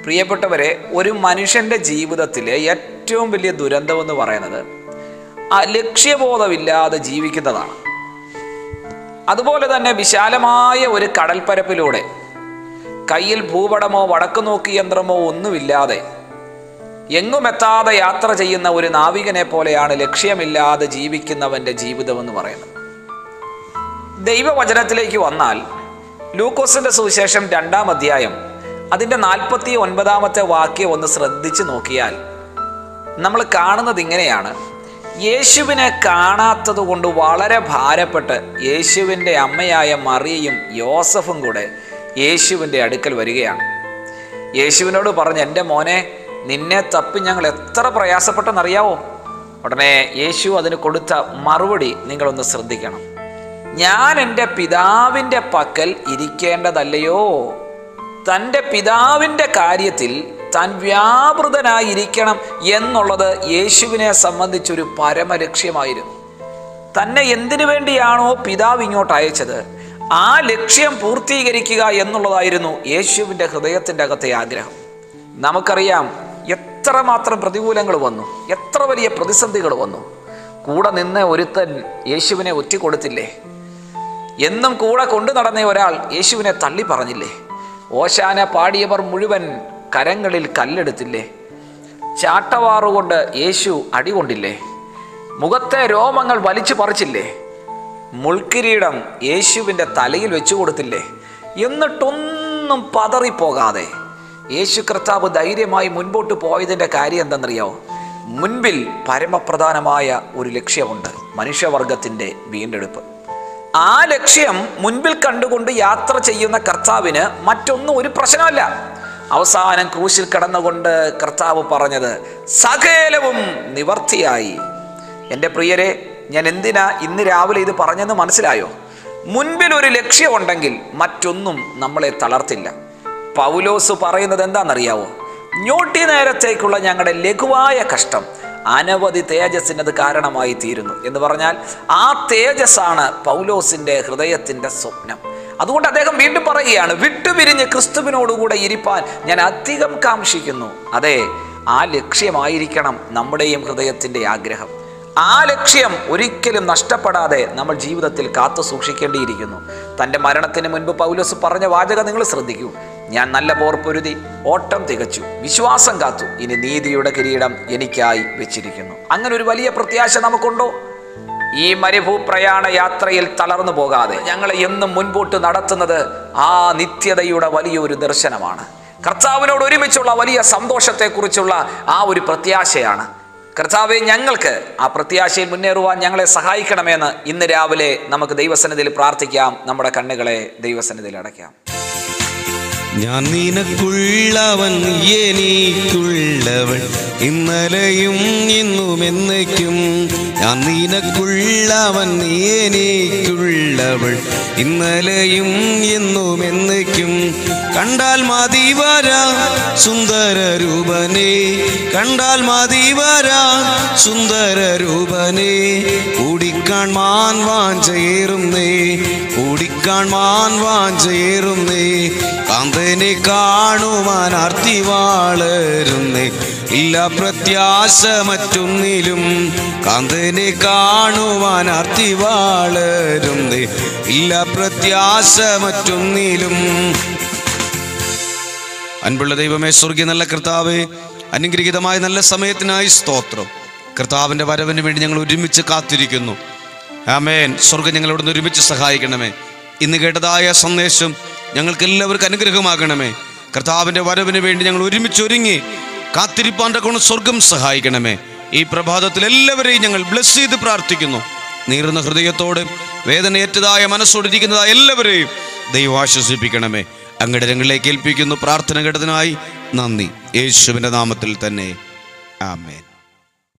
പ്രിയപ്പെട്ടവരെ ഒരു മനുഷ്യൻ്റെ ജീവിതത്തിലെ ഏറ്റവും വലിയ ദുരന്തമെന്ന് പറയുന്നത് ആ ലക്ഷ്യബോധമില്ലാതെ ജീവിക്കുന്നതാണ് അതുപോലെ തന്നെ വിശാലമായ ഒരു കടൽപ്പരപ്പിലൂടെ കയ്യിൽ ഭൂപടമോ വടക്കു നോക്കി യന്ത്രമോ ഒന്നുമില്ലാതെ എങ്ങുമെത്താതെ യാത്ര ചെയ്യുന്ന ഒരു നാവികനെ പോലെയാണ് ലക്ഷ്യമില്ലാതെ ജീവിക്കുന്നവൻ്റെ ജീവിതമെന്ന് പറയുന്നത് ദൈവവചനത്തിലേക്ക് വന്നാൽ ലൂക്കോസിന്റെ സുവിശേഷം രണ്ടാം അധ്യായം അതിൻ്റെ നാൽപ്പത്തി ഒൻപതാമത്തെ വാക്യം ഒന്ന് ശ്രദ്ധിച്ചു നോക്കിയാൽ നമ്മൾ കാണുന്നത് ഇങ്ങനെയാണ് യേശുവിനെ കാണാത്തത് കൊണ്ട് വളരെ ഭാരപ്പെട്ട് യേശുവിൻ്റെ അമ്മയായ മറിയയും യോസഫും കൂടെ യേശുവിൻ്റെ അടുക്കൽ വരികയാണ് യേശുവിനോട് പറഞ്ഞ് എൻ്റെ മോനെ നിന്നെ തപ്പി ഞങ്ങൾ എത്ര പ്രയാസപ്പെട്ടെന്നറിയാവോ ഉടനെ യേശു അതിന് കൊടുത്ത മറുപടി നിങ്ങളൊന്ന് ശ്രദ്ധിക്കണം ഞാൻ എൻ്റെ പിതാവിൻ്റെ പക്കൽ ഇരിക്കേണ്ടതല്ലയോ തൻ്റെ പിതാവിൻ്റെ കാര്യത്തിൽ താൻ വ്യാപൃതനായിരിക്കണം എന്നുള്ളത് യേശുവിനെ സംബന്ധിച്ചൊരു പരമലക്ഷ്യമായിരുന്നു തന്നെ എന്തിനു വേണ്ടിയാണോ പിതാവ് ഇങ്ങോട്ട് അയച്ചത് ആ ലക്ഷ്യം പൂർത്തീകരിക്കുക എന്നുള്ളതായിരുന്നു യേശുവിൻ്റെ ഹൃദയത്തിൻ്റെ അകത്തെ ആഗ്രഹം നമുക്കറിയാം എത്രമാത്രം പ്രതികൂലങ്ങൾ വന്നു എത്ര വലിയ പ്രതിസന്ധികൾ വന്നു കൂടെ നിന്ന് ഒരുത്തൻ യേശുവിനെ ഒറ്റിക്കൊടുത്തില്ലേ എന്നും കൂടെ കൊണ്ടു നടന്ന ഒരാൾ യേശുവിനെ തള്ളി പറഞ്ഞില്ലേ ഓശാന പാടിയവർ മുഴുവൻ കരങ്ങളിൽ കല്ലെടുത്തില്ലേ ചാട്ടവാറുകൊണ്ട് യേശു അടികൊണ്ടില്ലേ മുഖത്തെ രോമങ്ങൾ വലിച്ചു പറിച്ചില്ലേ മുൾക്കിരീടം യേശുവിൻ്റെ തലയിൽ വെച്ചു കൊടുത്തില്ലേ എന്നിട്ടൊന്നും പതറിപ്പോകാതെ യേശു കർത്താവ് ധൈര്യമായി മുൻപോട്ട് പോയതിൻ്റെ കാര്യം എന്തെന്നറിയാവോ മുൻപിൽ പരമപ്രധാനമായ ഒരു ലക്ഷ്യമുണ്ട് മനുഷ്യവർഗത്തിൻ്റെ വീണ്ടെടുപ്പ് ആ ലക്ഷ്യം മുൻപിൽ കണ്ടുകൊണ്ട് യാത്ര ചെയ്യുന്ന കർത്താവിന് മറ്റൊന്നും ഒരു പ്രശ്നമല്ല അവസാനം ക്രൂശിൽ കിടന്നുകൊണ്ട് കർത്താവ് പറഞ്ഞത് സകലവും നിവർത്തിയായി എൻ്റെ പ്രിയരെ ഞാൻ എന്തിനാ ഇന്ന് രാവിലെ ഇത് പറഞ്ഞെന്ന് മനസ്സിലായോ മുൻപിൽ ഒരു ലക്ഷ്യമുണ്ടെങ്കിൽ മറ്റൊന്നും നമ്മളെ തളർത്തില്ല പൗലോസ് പറയുന്നത് എന്താണെന്നറിയാവോ ഞൊട്ടി നേരത്തേക്കുള്ള ഞങ്ങളുടെ ലഘുവായ കഷ്ടം അനവധി തേജസ്സിനത് കാരണമായി തീരുന്നു എന്ന് പറഞ്ഞാൽ ആ തേജസ്സാണ് പൗലോസിൻ്റെ ഹൃദയത്തിൻ്റെ സ്വപ്നം അതുകൊണ്ട് അദ്ദേഹം വീണ്ടും പറയുകയാണ് വിട്ടുപിരിഞ്ഞ് ക്രിസ്തുവിനോടുകൂടെ ഇരിപ്പാൻ ഞാൻ അധികം കാംക്ഷിക്കുന്നു അതെ ആ ലക്ഷ്യമായിരിക്കണം നമ്മുടെയും ഹൃദയത്തിൻ്റെ ആഗ്രഹം ആ ലക്ഷ്യം ഒരിക്കലും നഷ്ടപ്പെടാതെ നമ്മൾ ജീവിതത്തിൽ കാത്തു സൂക്ഷിക്കേണ്ടിയിരിക്കുന്നു തൻ്റെ മരണത്തിന് മുൻപ് പൗലോസ് പറഞ്ഞ വാചകം നിങ്ങൾ ശ്രദ്ധിക്കൂ ഞാൻ നല്ല പോർ പൊരുതി ഓട്ടം തികച്ചു വിശ്വാസം കാത്തു ഇനി നീതിയുടെ കിരീടം എനിക്കായി വെച്ചിരിക്കുന്നു അങ്ങനെ ഒരു വലിയ പ്രത്യാശ നമുക്കുണ്ടോ ഈ മരുഭൂപ്രയാണ യാത്രയിൽ തളർന്നു പോകാതെ ഞങ്ങളെ എന്നും മുൻപോട്ട് നടത്തുന്നത് ആ നിത്യതയുടെ വലിയൊരു ദർശനമാണ് കർത്താവിനോട് ഒരുമിച്ചുള്ള വലിയ സന്തോഷത്തെക്കുറിച്ചുള്ള ആ ഒരു പ്രത്യാശയാണ് കർത്താവെ ഞങ്ങൾക്ക് ആ പ്രത്യാശയിൽ മുന്നേറുവാൻ ഞങ്ങളെ സഹായിക്കണമെന്ന് ഇന്ന് രാവിലെ നമുക്ക് ദൈവസന്നിധിയിൽ പ്രാർത്ഥിക്കാം നമ്മുടെ കണ്ണുകളെ ദൈവസന്നിധിയിൽ അടയ്ക്കാം ഞാൻ നിനക്കുള്ളവൻ എനിക്കുള്ളവൾ ഇന്നലെയും ഇന്നും എന്നേക്കും ഞാൻ നിനക്കുള്ളവൻ എനിക്കുള്ളവൾ ഇന്നലെയും എന്നും എന്നേക്കും കണ്ടാൽ മതി വരാ സുന്ദര രൂപനെ കണ്ടാൽ മതി വരാ സുന്ദര രൂപനെ ഓടിക്കാൺമാൻ വാഞ്ചേറുന്നേ ഓടിക്കാൺമാൻ വാഞ്ചേറുന്നേ കാന്തനെ കാണുവാൻ ആർത്തി വാളരുന്നേ ഇല്ല പ്രത്യാശ മറ്റൊന്നിലും കാന്തനെ കാണുവാൻ ആർത്തി വാളരുന്നേ ഇല്ല പ്രത്യാശ മറ്റൊന്നിലും അൻപുള്ള ദൈവമേ സ്വർഗീയ നല്ല കർത്താവേ അനുഗ്രഹീതമായ നല്ല സമയത്തിനായി സ്തോത്രം കർത്താവിൻ്റെ വരവിന് വേണ്ടി ഞങ്ങൾ ഒരുമിച്ച് കാത്തിരിക്കുന്നു ആമേൻ സ്വർഗം ഞങ്ങളോട് ഒരുമിച്ച് സഹായിക്കണമേ ഇന്ന് കേട്ടതായ സന്ദേശം ഞങ്ങൾക്ക് എല്ലാവർക്കും അനുഗ്രഹമാകണമേ കർത്താവിൻ്റെ വരവിന് വേണ്ടി ഞങ്ങൾ ഒരുമിച്ച് ഒരുങ്ങി കാത്തിരിപ്പാൻ്റെ കൊണ്ട് സ്വർഗം സഹായിക്കണമേ ഈ പ്രഭാതത്തിൽ എല്ലാവരെയും ഞങ്ങൾ ബ്ലസ് ചെയ്ത് പ്രാർത്ഥിക്കുന്നു നീറുന്ന ഹൃദയത്തോട് വേദനയേറ്റതായ മനസ്സോടിരിക്കുന്നതായ എല്ലാവരെയും ദൈവം ആശ്വസിപ്പിക്കണമേ അങ്ങയുടെ രംഗങ്ങളിലേക്ക് ഏൽപ്പിക്കുന്നു പ്രാർത്ഥന കേട്ടതിനായി നന്ദി യേശുവിൻ്റെ നാമത്തിൽ തന്നെ ആമേൻ